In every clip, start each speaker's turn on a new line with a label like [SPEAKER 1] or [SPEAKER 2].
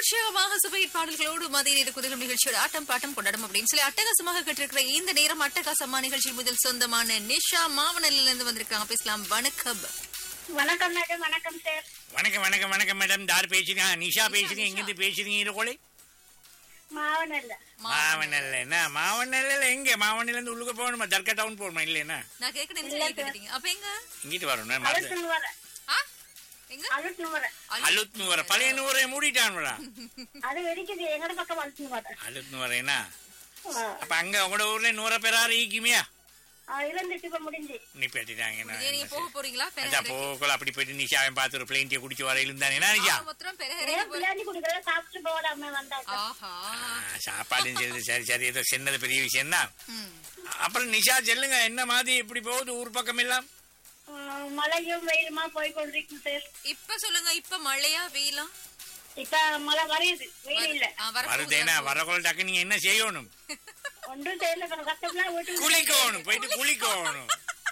[SPEAKER 1] உற்சாகமாக சுபையிட் பாடல்களோடு மதிய நேர குதிரும் நிகழ்ச்சியோட ஆட்டம் பாட்டம் கொண்டாடும் அப்படின்னு சொல்லி அட்டகாசமாக கேட்டிருக்கிற இந்த நேரம் அட்டகாசமா நிகழ்ச்சி முதல் சொந்தமான நிஷா மாவனல்ல இருந்து வந்திருக்காங்க பேசலாம் வணக்கம்
[SPEAKER 2] வணக்கம் மேடம் வணக்கம் சார்
[SPEAKER 3] வணக்கம் வணக்கம் வணக்கம் மேடம் யார் பேசுறீங்க நிஷா பேசுறீங்க எங்கிருந்து பேசுறீங்க கோழி
[SPEAKER 2] மாவனல்ல
[SPEAKER 3] மாவனல்ல என்ன மாவனல்ல எங்க மாவனில இருந்து உள்ளுக்கு போகணுமா தர்கா டவுன் போகணுமா இல்லையா
[SPEAKER 1] நான் கேட்க நினைச்சு கேட்டுட்டீங்க அப்ப எங்க
[SPEAKER 3] இங்கிட்டு வரணும் மறந்து
[SPEAKER 2] அழுத்துன்னு வர
[SPEAKER 1] ஆ? எங்க
[SPEAKER 2] அழுத்துன்னு வர
[SPEAKER 3] அழுத்து வர பழைய நூறை மூடிட்டான்டா
[SPEAKER 2] அது வெடிக்குது எங்கட பக்கம் அழுத்துன்னு வர
[SPEAKER 3] அழுத்து வரேனா
[SPEAKER 2] ஆ.
[SPEAKER 3] அப்ப அங்க உங்களோட ஊர்ல நூற பேராரு ஈக்குமியா
[SPEAKER 2] ஆ, இருந்துச்சு இப்ப முடிஞ்சு
[SPEAKER 3] நீ பேட்டிட்டாங்க
[SPEAKER 1] இதே நீங்க போக போறீங்களா
[SPEAKER 3] அதான்
[SPEAKER 1] பெரஹரே
[SPEAKER 3] போகல அப்படி போயிட்டு நிஷாவை பார்த்து ஒரு பிளைன் டீ குடிச்சு வரையிலும் தானே என்ன நிஷா
[SPEAKER 1] மொத்தம் பெரஹரே
[SPEAKER 2] ஏன் பிள்ளாண்டி குடிக்கிறத சாப்பிட்டு போகலாமே வந்தாச்சு
[SPEAKER 1] ஆஹா
[SPEAKER 3] ஆ, சாப்பாடும் சரி சரி சரி ஏதோ சின்னது பெரிய விஷயம் தான்
[SPEAKER 1] ம்.
[SPEAKER 3] அப்புறம் நிஷா சொல்லுங்க என்ன மாதிரி எப்படி போகுது ஊர் பக்கம் எல்லாம்
[SPEAKER 2] ம், மழையும் வெயிலுமா போய் கொண்டிருக்கும் சார்
[SPEAKER 1] இப்ப சொல்லுங்க இப்ப மழையா வெயிலா
[SPEAKER 2] இப்ப மழை வருது வெயில் இல்ல
[SPEAKER 1] ஆ, வரப்போகுது,
[SPEAKER 3] வருதேனா
[SPEAKER 1] வரப்போகுது.
[SPEAKER 3] வரக்குள்ள டக்கு நீங்க என்ன செய்யணும்
[SPEAKER 2] ஒன்றும் தெரியல கொஞ்சம் கஷ்டம்லாம் வீட்டுக்கு
[SPEAKER 3] குளிக்கணும் போயிட்டு குளிக்கணும்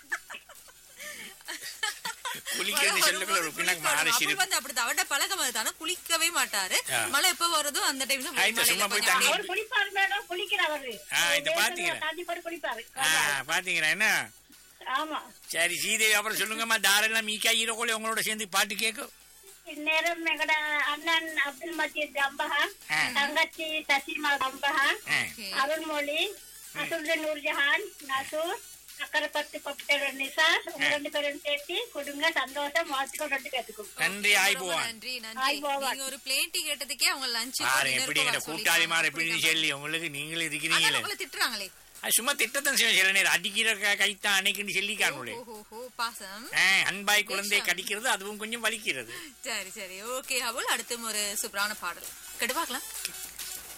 [SPEAKER 3] குளிக்கிறது சொல்லுக்குள்ள ஒரு பின்னாக்கு மாறி
[SPEAKER 1] அவர்
[SPEAKER 3] சிரிப்பு
[SPEAKER 1] வந்து அப்படி அவட பழக்கம் அதுதானே குளிக்கவே மாட்டாரு
[SPEAKER 3] ஆ.
[SPEAKER 1] மழை எப்ப வருதோ அந்த டைம்ல
[SPEAKER 3] ஆ, இந்த சும்மா போய் தண்ணி-
[SPEAKER 2] அவர் குளிப்பாரு மேடம் குளிக்கிறாரு
[SPEAKER 3] ஆ, இத பாத்தீங்களா?
[SPEAKER 2] தாண்டி போட்டு குளிப்பாரு
[SPEAKER 3] ஆ, பாத்தீங்களா என்ன
[SPEAKER 2] ஆமா
[SPEAKER 3] சரி சீதேவி அப்புறம் சொல்லுங்கம்மா தாரெல்லாம் மீக்கா ஈரக்கோழி உங்களோட சேர்ந்து பாட்டு கேட்கும்
[SPEAKER 2] இந்நேரம் எங்கட அண்ணன் அப்துல் மஜீத் அம்பஹா
[SPEAKER 3] ஆ.
[SPEAKER 2] தங்கச்சி சசிமா அம்பஹா
[SPEAKER 3] ஆ,
[SPEAKER 1] Okay.
[SPEAKER 2] அருள்மொழி அசுல்தன் நூர்ஜஹான் நசூர் அக்கரப்பத்து பப்டர் நிசார் உங்க ரெண்டு பேரும் சேர்த்து கொடுங்க சந்தோஷம் வாழ்த்துக்கள் ரெண்டு பேத்துக்கும்
[SPEAKER 3] நன்றி
[SPEAKER 1] ரொம்ப
[SPEAKER 3] ஆய்போவான்
[SPEAKER 1] நன்றி நன்றி
[SPEAKER 2] ஆய் போவான்.
[SPEAKER 1] நீங்க ஒரு பிளேன் டீ கேட்டதுக்கே அவங்க லஞ்ச்
[SPEAKER 3] பாருங்க எப்படி இந்த கூட்டாளி மாதிரி எப்படி சொல்லி உங்களுக்கு நீங்களே இருக்கிறீங்களே
[SPEAKER 1] உங்களை திட்டுறாங்களே
[SPEAKER 3] அது சும்மா திட்டத்தான் செய்வோம் சில நேரம் அடிக்கிற க- கைத்தான் அன்னைக்குன்னு சொல்லிக்காங்களே
[SPEAKER 1] ஓஹோ பாசம்
[SPEAKER 3] ஆ, அன்பாய் குழந்தை கடிக்கிறது அதுவும் கொஞ்சம் வலிக்கிறது
[SPEAKER 1] சரி சரி ஓகே அவள் அடுத்தும் ஒரு சூப்பரான பாடல் கெடுவாக்கலாம்